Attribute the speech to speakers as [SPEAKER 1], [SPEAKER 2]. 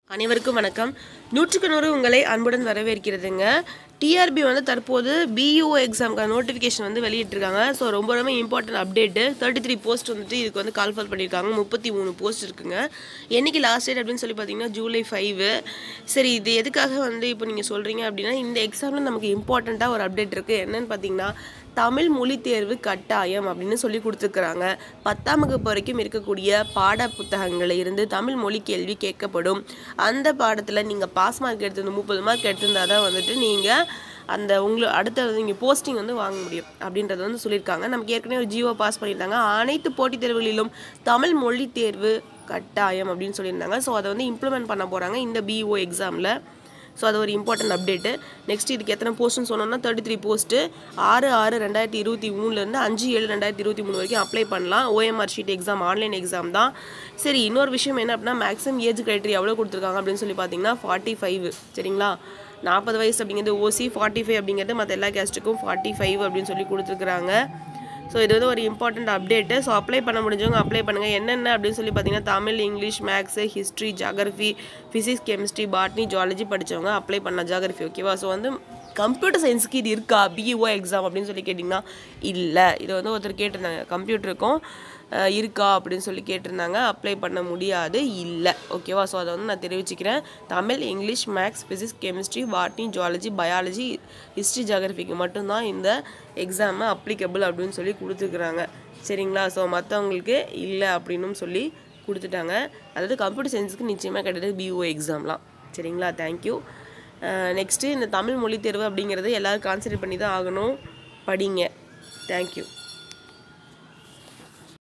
[SPEAKER 1] அனைவருக்கும் வணக்கம் நூற்றுக்கு நூறு உங்களை அன்புடன் வரவேற்கிறதுங்க டிஆர்பி வந்து தற்போது பியூஓ எக்ஸாம்க்கான நோட்டிஃபிகேஷன் வந்து வெளியிட்டிருக்காங்க ஸோ ரொம்ப ரொம்ப important update thirty three post வந்துட்டு இதுக்கு வந்து கால்ஃபால் பண்ணியிருக்காங்க முப்பத்தி மூணு போஸ்ட் இருக்குங்க என்னைக்கு லாஸ்ட் டேட் அப்படின்னு சொல்லி பார்த்தீங்கன்னா ஜூலை ஃபைவு சரி இது எதுக்காக வந்து இப்போ நீங்கள் சொல்கிறீங்க அப்படின்னா இந்த எக்ஸாமில் நமக்கு இம்பார்ட்டண்ட்டாக ஒரு அப்டேட் இருக்குது என்னன்னு பார்த்தீங்கன்னா தமிழ் மொழி தேர்வு கட்டாயம் அப்படின்னு சொல்லி கொடுத்துருக்குறாங்க பத்தாம் வகுப்பு வரைக்கும் இருக்கக்கூடிய பாட புத்தகங்களில் இருந்து தமிழ் மொழி கேள்வி கேட்கப்படும் அந்த பாடத்தில் நீங்கள் பாஸ் மார்க் எடுத்திருந்து முப்பது மார்க் எடுத்திருந்தா தான் வந்துட்டு நீங்கள் அந்த உங்களை அடுத்த நீங்கள் போஸ்டிங் வந்து வாங்க முடியும் அப்படின்றத வந்து சொல்லியிருக்காங்க நமக்கு ஏற்கனவே ஒரு ஜியோ பாஸ் பண்ணியிருந்தாங்க அனைத்து போட்டித் தேர்வுகளிலும் தமிழ் மொழி தேர்வு கட்டாயம் அப்படின்னு சொல்லியிருந்தாங்க ஸோ அதை வந்து இம்ப்ளிமெண்ட் பண்ண போகிறாங்க இந்த பிஓ எக்ஸாமில் ஸோ அது ஒரு இம்பார்ட்டன்ட் அப்டேட்டு நெக்ஸ்ட் இதுக்கு எத்தனை போஸ்ட்னு சொன்னோம்னா தேர்ட்டி த்ரீ போஸ்ட்டு ஆறு ஆறு ரெண்டாயிரத்தி இருபத்தி மூணுலேருந்து அஞ்சு ஏழு ரெண்டாயிரத்தி இருபத்தி மூணு வரைக்கும் அப்ளை பண்ணலாம் OMR sheet exam online exam தான் சரி இன்னொரு விஷயம் என்ன அப்படின்னா மேக்ஸிமம் ஏஜ் கிரைட்டரி எவ்வளோ கொடுத்துருக்காங்க அப்படின்னு சொல்லி பார்த்தீங்கன்னா ஃபார்ட்டி ஃபைவ் சரிங்களா நாற்பது வயசு அப்படிங்கிறது ஓசி ஃபார்ட்டி ஃபைவ் அப்படிங்கிறது மற்ற எல்லா கேஸ்ட்டுக்கும் ஃபார்ட்டி ஃபைவ் அப்படின்னு சொல்லி கொடுத்துருக்குறாங்க ஸோ இது வந்து ஒரு இம்பார்ட்டண்ட் அப்டேட்டு ஸோ அப்ளை பண்ண முடிஞ்சவங்க அப்ளை பண்ணுங்கள் என்னென்ன அப்படின்னு சொல்லி பார்த்தீங்கன்னா Tamil English maths history geography physics chemistry botany zoology படித்தவங்க அப்ளை பண்ணலாம் ஜாகிரஃபி ஓகேவா ஸோ வந்து கம்ப்யூட்டர் சயின்ஸுக்கு இது இருக்கா பிஇஓ எக்ஸாம் அப்படின்னு சொல்லி கேட்டிங்கன்னா இல்லை இது வந்து ஒருத்தர் கேட்டிருந்தாங்க கம்ப்யூட்டருக்கும் அஹ், இருக்கா அப்படின்னு சொல்லி கேட்டிருந்தாங்க அப்ளை பண்ண முடியாது இல்லை ஓகேவா ஸோ அதை வந்து நான் தெரிவிச்சுக்கிறேன் Tamil English maths physics chemistry botany zoology biology history ஜாகிரஃபிக்கு மட்டும்தான் இந்த எக்ஸாமை அப்ளிகபிள் அப்படின்னு சொல்லி கொடுத்துருக்குறாங்க சரிங்களா ஸோ மற்றவங்களுக்கு இல்லை அப்படின்னும் சொல்லி கொடுத்துட்டாங்க அதாவது கம்ப்யூட்டர் சயின்ஸுக்கு நிச்சயமாக கிடையாது பிஓ எக்ஸாம்லாம் சரிங்களா தேங்க்யூ நெக்ஸ்ட்டு இந்த தமிழ் மொழி தேர்வு அப்படிங்கிறது எல்லோரும் கான்சன்ட்ரேட் பண்ணி தான் ஆகணும் படிங்க தேங்க்யூ